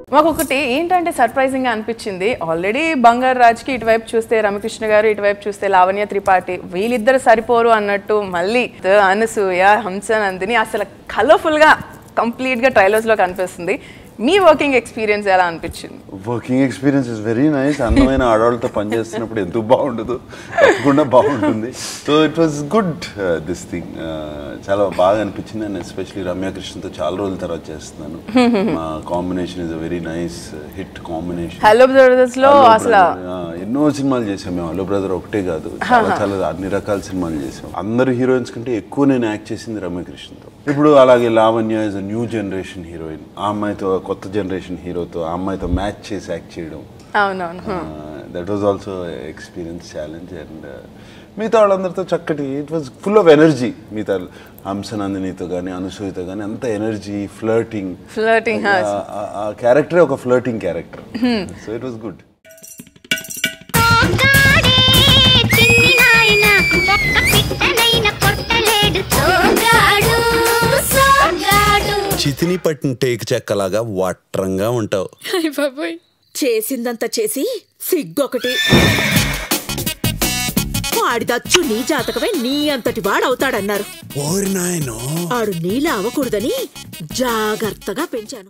మాకు ఒకటి ఏంటంటే సర్ప్రైజింగ్ గా అనిపించింది ఆల్రెడీ బంగారు రాజ్కి ఇటువైపు చూస్తే రమకృష్ణ గారు ఇటువైపు చూస్తే లావణ్య త్రిపాఠి వీళ్ళిద్దరు సరిపోరు అన్నట్టు మళ్ళీ అనసూయ హంసనందిని అసలు కలర్ఫుల్ గా కంప్లీట్ గా ట్రైలర్స్ లో కనిపిస్తుంది మీ వర్కింగ్ ఎక్స్పీరియన్స్ ఎలా అనిపించింది working experience is very nice అందమైన ఆడవాళ్ళతో పనిచేస్తున్నప్పుడు ఎందుకు బాగుండదు తప్పకుండా బాగుంటుంది so it was good this thing చాలా బాగా అనిపించింది అండ్ ఎస్పెషలీ రమ్య కృష్ణతో చాలా రోజుల తర్వాత చేస్తున్నాను మా combination is a very nice hit combination hello brothers లో అసలు ఎన్నో సినిమాలు చేసాం మేము హలో బ్రదర్ ఒకటే కాదు చాలా చాలా అన్ని రకాల సినిమాలు చేసాం అందరు హీరోయిన్స్ కంటే ఎక్కువ నేను యాక్ట్ చేసింది రమ్యకృష్ణతో ఇప్పుడు అలాగే Lavanya is a new generation heroine ఆ అమ్మాయితో కొత్త జనరేషన్ హీరోతో ఆ అమ్మాయితో మ్యాచ్ చేసి యాక్ట్ చేయడం అవునవును that was also experience challenge and మిగతా వాళ్ళందరితో చక్కటి it was full of energy మిగతా హంసనందినితో కానీ అనసూయతో కానీ అంత ఎనర్జీ ఫ్లర్టింగ్ ఫ్లర్టింగ్ ఆ క్యారెక్టరే ఒక flirting character so it was good Soggade Chinni Nayana ఒక్క పిట్టనైన కొట్టలేడు సోగ్గాడు సోగ్గాడు చితిని పట్టిన టేకు చెక్కలాగా వట్రంగా ఉంటావు బాబోయ్ చేసిందంతా చేసి సిగ్గొకటి వాడిదచ్చు నీ జాతకమే నీ అంతటి వాడవుతాడన్నారు ఓరి నాయనో ఆడు నీలా అవ్వకూడదని జాగ్రత్తగా పెంచాను